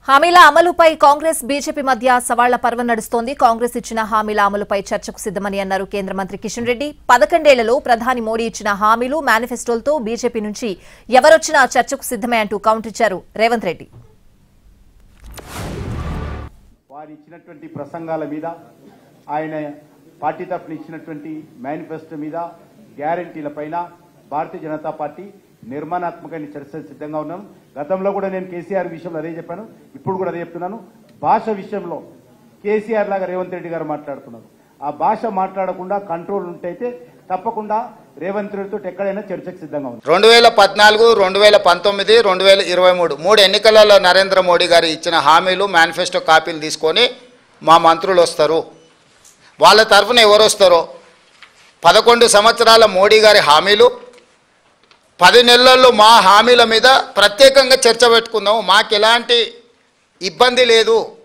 హామీల అమలుపై కాంగ్రెస్ బీజేపీ మధ్య సవాళ్ల పర్వం నడుస్తోంది కాంగ్రెస్ ఇచ్చిన హామీల అమలుపై చర్చకు సిద్దమని అన్నారు కేంద్ర మంత్రి కిషన్ రెడ్డి పదకొండేళ్లలో ప్రధాని మోడీ ఇచ్చిన హామీలు మేనిఫెస్టోలతో బీజేపీ నుంచి ఎవరొచ్చినా చర్చకు సిద్దమే అంటూ కౌంటర్ ఇచ్చారు రేవంత్ రెడ్డి వారు ఇచ్చినటువంటి ప్రసంగాల మీద ఆయన పార్టీ తరఫున ఇచ్చినటువంటి మేనిఫెస్టో మీద గ్యారంటీల పైన భారతీయ జనతా పార్టీ నిర్మాణాత్మకమైన చర్చలు సిద్ధంగా ఉన్నాం గతంలో కూడా నేను కేసీఆర్ విషయంలో అదే చెప్పాను ఇప్పుడు కూడా అదే చెప్తున్నాను భాష విషయంలో కేసీఆర్ లాగా రేవంత్ రెడ్డి గారు మాట్లాడుతున్నారు ఆ భాష మాట్లాడకుండా కంట్రోల్ ఉంటైతే తప్పకుండా రేవంత్ రెడ్డితో ఎక్కడైనా చర్చకు సిద్ధంగా ఉంది రెండు వేల పద్నాలుగు రెండు వేల పంతొమ్మిది రెండు వేల ఇరవై మూడు మూడు ఎన్నికలలో నరేంద్ర మోడీ గారు ఇచ్చిన హామీలు మేనిఫెస్టో కాపీలు తీసుకొని మా మంత్రులు వస్తారు వాళ్ళ తరఫున ఎవరు వస్తారో పదకొండు సంవత్సరాల మోడీ గారి హామీలు పది నెలల్లో మా హామీల మీద ప్రత్యేకంగా చర్చ పెట్టుకుందాము మాకు ఎలాంటి ఇబ్బంది లేదు